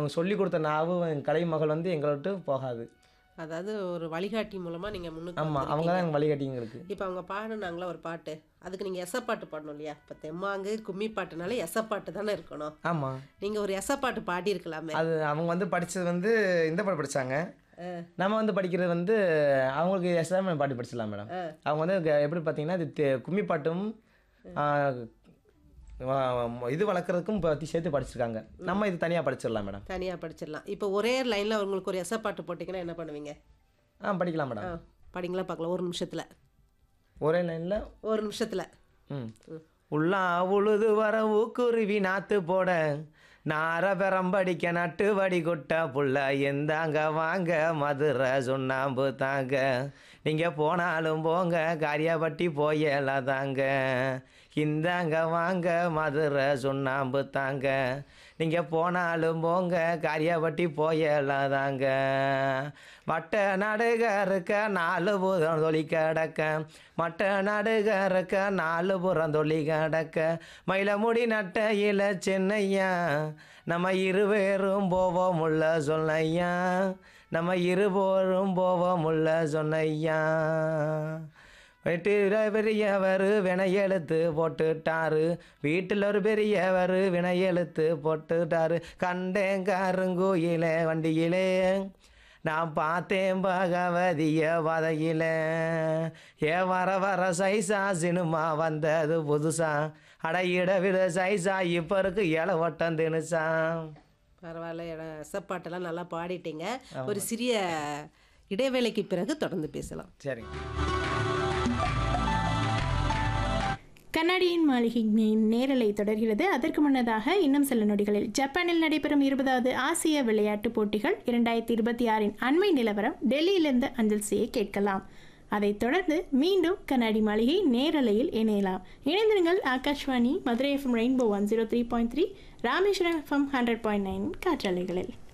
அவங்க சொல்லி கொடுத்த நாவு என் கலைமகள் வந்து எங்களை விட்டு போகாது அதாவது ஒரு வழிகாட்டி மூலமா நீங்க முன்னுக்கு ஆமாம் அவங்க தான் எங்கள் வழிகாட்டிங்களுக்கு இப்போ அவங்க பாடுனாங்களா ஒரு பாட்டு அதுக்கு நீங்க எசப்பாட்டு பாடணும் இல்லையா இப்போ தெம்மாங்கு கும்மி பாட்டுனாலே எசப்பாட்டு தானே இருக்கணும் ஆமாம் நீங்க ஒரு எசப்பாட்டு பாடி இருக்கலாமே அது அவங்க வந்து படித்தது வந்து இந்த பாட்டு படித்தாங்க நம்ம வந்து படிக்கிறது வந்து அவங்களுக்கு எஸ்எம் பாட்டு படிச்சிடலாம் மேடம் அவங்க வந்து க- எப்படி பார்த்தீங்கன்னா இது தெ- கும்மி பாட்டும் ஆ, வ- இது வளர்க்குறதுக்கும் பற்றி சேர்த்து படிச்சிருக்காங்க நம்ம இது தனியாக படிச்சிடலாம் மேடம் தனியா படிச்சிடலாம் இப்போ ஒரே லைன்ல உங்களுக்கு ஒரு எசப்பாட்டு போட்டிங்கன்னா என்ன பண்ணுவீங்க ஆ படிக்கலாம் ஆ மேடம் படிங்களா பார்க்கலாம் ஒரு நிமிஷத்துல ஒரே லைனில் ஒரு நிமிஷத்துல ம் உள்ளா உழுது வர ஊக்குருவி நாத்து போட நார பெரம்படிக்க நட்டு வடி கொட்ட புள்ள எந்தாங்க வாங்க மதுரை சுண்ணாம்பு தாங்க நீங்கள் போனாலும் போங்க காரியாபட்டி போயலாம் தாங்க இந்தாங்க வாங்க மதுரை சுண்ணாம்பு தாங்க நீங்கள் போனாலும் போங்க காரியாபட்டி போயலாம் தாங்க வட்ட நடுக இருக்க நாலு புறம் தொழி கிடக்க மட்ட நடுக இருக்க நாலு புறம் தொழி கிடக்க மயிலமுடி நட்டையில் சின்னையா நம்ம இருவேரும் போவோம் உள்ள சொன்னையா நம்ம இருபோரும் போவோம் உள்ள சொன்னையா வீட்டில் பெரியவர் வினையெழுத்து போட்டுட்டாரு வீட்டில் ஒரு பெரியவர் வினையெழுத்து போட்டுட்டாரு கண்டேன் கருங்கோயிலே வண்டியிலே நான் பார்த்தேன் பகவதிய வதையில ஏ வர வர சைசா சினிமா வந்தது புதுசா அட இடவிட சைசா இப்போ இருக்கு இலை வட்டம் தினுசா பரவாயில்ல எட- எசப்பாட்டெல்லாம் நல்லா பாடிட்டீங்க ஒரு சிறிய இடைவேளைக்கு பிறகு தொடர்ந்து பேசலாம் சரிங்க கண்ணாடியின் மாளிகை நே- நேரலை தொடர்கிறது அதற்கு முன்னதாக இன்னும் சில நொடிகளில் ஜப்பானில் நடைபெறும் இருபதாவது ஆசிய விளையாட்டுப் போட்டிகள் இரண்டாயிரத்தி இருபத்தி ஆறின் அண்மை நிலவரம் டெல்லியிலிருந்து அஞ்சல் செய்ய கேட்கலாம் அதைத் தொடர்ந்து மீண்டும் கண்ணாடி மாளிகை நேரலையில் இணையலாம் இணைந்திருங்கள் Akashvani Madurai FM Rainbow one zero three point three Rameswaram FM hundred point nine காற்றாலைகளில்